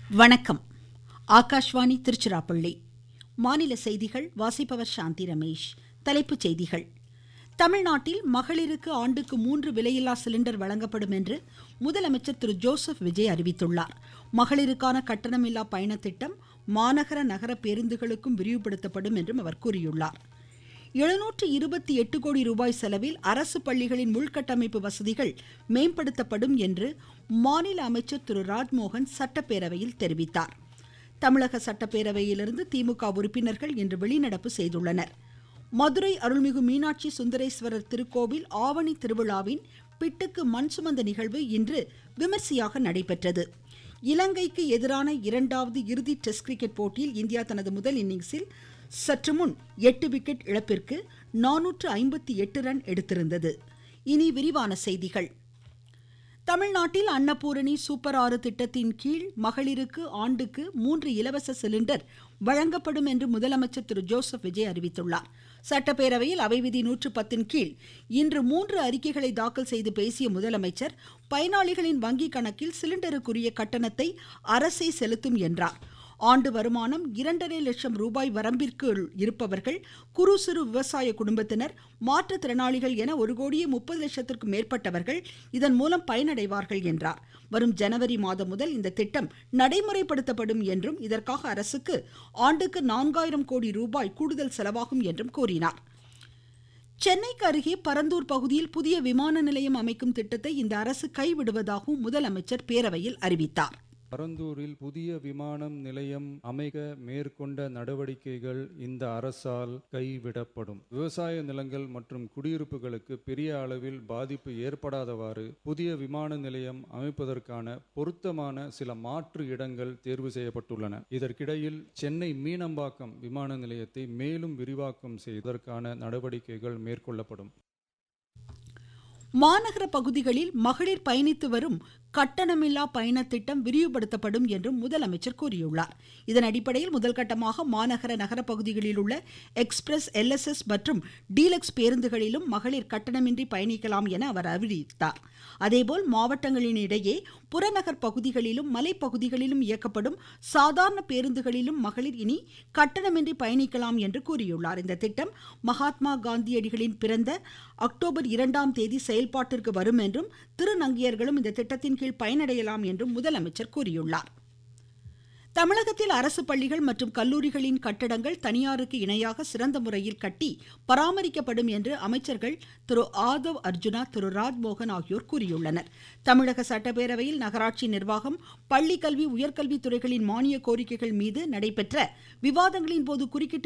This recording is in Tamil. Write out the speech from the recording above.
வணக்கம் ஆகாஷ்வாணி திருச்சிராப்பள்ளி மாநில செய்திகள் வாசிப்பவர் சாந்தி ரமேஷ் தலைப்புச் செய்திகள் தமிழ்நாட்டில் மகளிருக்கு ஆண்டுக்கு மூன்று விலையில்லா சிலிண்டர் வழங்கப்படும் என்று முதலமைச்சர் திரு ஜோசப் விஜய் அறிவித்துள்ளார் மகளிருக்கான கட்டணமில்லா பயணத் திட்டம் மாநகர நகர பேருந்துகளுக்கும் விரிவுபடுத்தப்படும் என்றும் அவர் கூறியுள்ளார் எழுநூற்று இருபத்தி எட்டு கோடி ரூபாய் செலவில் அரசு பள்ளிகளின் உள்கட்டமைப்பு வசதிகள் மேம்படுத்தப்படும் என்று மாநில அமைச்சர் திரு ராஜ்மோகன் சட்டப்பேரவையில் தெரிவித்தார் தமிழக சட்டப்பேரவையிலிருந்து திமுக உறுப்பினர்கள் இன்று வெளிநடப்பு செய்துள்ளனர் மதுரை அருள்மிகு மீனாட்சி சுந்தரேஸ்வரர் திருக்கோவில் ஆவணி திருவிழாவின் பிட்டுக்கு மண் சுமந்த நிகழ்வு இன்று விமர்சையாக நடைபெற்றது இலங்கைக்கு எதிரான இரண்டாவது இறுதி டெஸ்ட் கிரிக்கெட் போட்டியில் இந்தியா தனது முதல் இன்னிங்ஸில் சற்று முன் எட்டு விக்கெட் இழப்பிற்கு நானூற்று ஐம்பத்தி எட்டு ரன் எடுத்திருந்தது இனி விரிவான செய்திகள் தமிழ்நாட்டில் அன்னபூரணி சூப்பர் ஆறு திட்டத்தின் கீழ் மகளிருக்கு ஆண்டுக்கு மூன்று இலவச சிலிண்டர் வழங்கப்படும் என்று முதலமைச்சர் திரு ஜோசப் விஜய் அறிவித்துள்ளார் சட்டப்பேரவையில் அவை விதி நூற்று பத்தின் கீழ் இன்று மூன்று அறிக்கைகளை தாக்கல் செய்து பேசிய முதலமைச்சர் பயனாளிகளின் வங்கிக் கணக்கில் சிலிண்டருக்குரிய கட்டணத்தை அரசே செலுத்தும் என்றார் ஆண்டு வருமானம் இரண்டரை லட்சம் ரூபாய் வரம்பிற்குள் இருப்பவர்கள் குறு சிறு விவசாய குடும்பத்தினர் மாற்றுத்திறனாளிகள் என ஒரு கோடியே முப்பது லட்சத்திற்கும் மேற்பட்டவர்கள் இதன் மூலம் பயனடைவார்கள் என்றார் வரும் ஜனவரி மாதம் முதல் இந்த திட்டம் நடைமுறைப்படுத்தப்படும் என்றும் இதற்காக அரசுக்கு ஆண்டுக்கு நான்காயிரம் கோடி ரூபாய் கூடுதல் செலவாகும் என்றும் கூறினார் சென்னைக்கு அருகே பரந்தூர் பகுதியில் புதிய விமான நிலையம் அமைக்கும் திட்டத்தை இந்த அரசு கைவிடுவதாகவும் முதலமைச்சர் பேரவையில் அறிவித்தார் பரந்தூரில் புதிய விமானம் நிலையம் அமைக்க மேற்கொண்ட நடவடிக்கைகள் இந்த அரசால் கைவிடப்படும் விவசாய நிலங்கள் மற்றும் குடியிருப்புகளுக்கு பெரிய அளவில் பாதிப்பு ஏற்படாதவாறு புதிய விமான நிலையம் அமைப்பதற்கான பொருத்தமான சில மாற்று இடங்கள் தேர்வு செய்யப்பட்டுள்ளன இதற்கிடையில் சென்னை மீனம்பாக்கம் விமான நிலையத்தை மேலும் விரிவாக்கம் செய்வதற்கான நடவடிக்கைகள் மேற்கொள்ளப்படும் மாநகர பகுதிகளில் மகளிர் பயணித்து வரும் கட்டணமில்லா பயணத் திட்டம் விரிவுபடுத்தப்படும் என்றும் முதலமைச்சர் கூறியுள்ளார் இதன் அடிப்படையில் முதல் கட்டமாக மாநகர நகர பகுதிகளில் உள்ள எக்ஸ்பிரஸ் எல்எஸ்எஸ் மற்றும் டீலக்ஸ் பேருந்துகளிலும் மகளிர் கட்டணமின்றி பயணிக்கலாம் என அவர் அறிவித்தார் அதேபோல் மாவட்டங்களின் இடையே புறநகர் பகுதிகளிலும் மலைப்பகுதிகளிலும் இயக்கப்படும் சாதாரண பேருந்துகளிலும் மகளிர் இனி கட்டணமின்றி பயணிக்கலாம் என்று கூறியுள்ளார் இந்த திட்டம் மகாத்மா காந்தியடிகளின் பிறந்த அக்டோபர் இரண்டாம் தேதி செயல்பாட்டிற்கு வரும் என்றும் திருநங்கையர்களும் இந்த திட்டத்தின் கீழ் பயனடையலாம் என்றும் முதலமைச்சர் கூறியுள்ளார் தமிழகத்தில் அரசு பள்ளிகள் மற்றும் கல்லூரிகளின் கட்டடங்கள் தனியாருக்கு இணையாக சிறந்த முறையில் கட்டி பராமரிக்கப்படும் என்று அமைச்சர்கள் திரு ஆதவ் அர்ஜுனா திரு ராஜ்மோகன் ஆகியோர் கூறியுள்ளனர் தமிழக சட்டப்பேரவையில் நகராட்சி நிர்வாகம் பள்ளி கல்வி உயர்கல்வி துறைகளின் மானிய கோரிக்கைகள் மீது நடைபெற்ற விவாதங்களின் போது குறுக்கிட்டு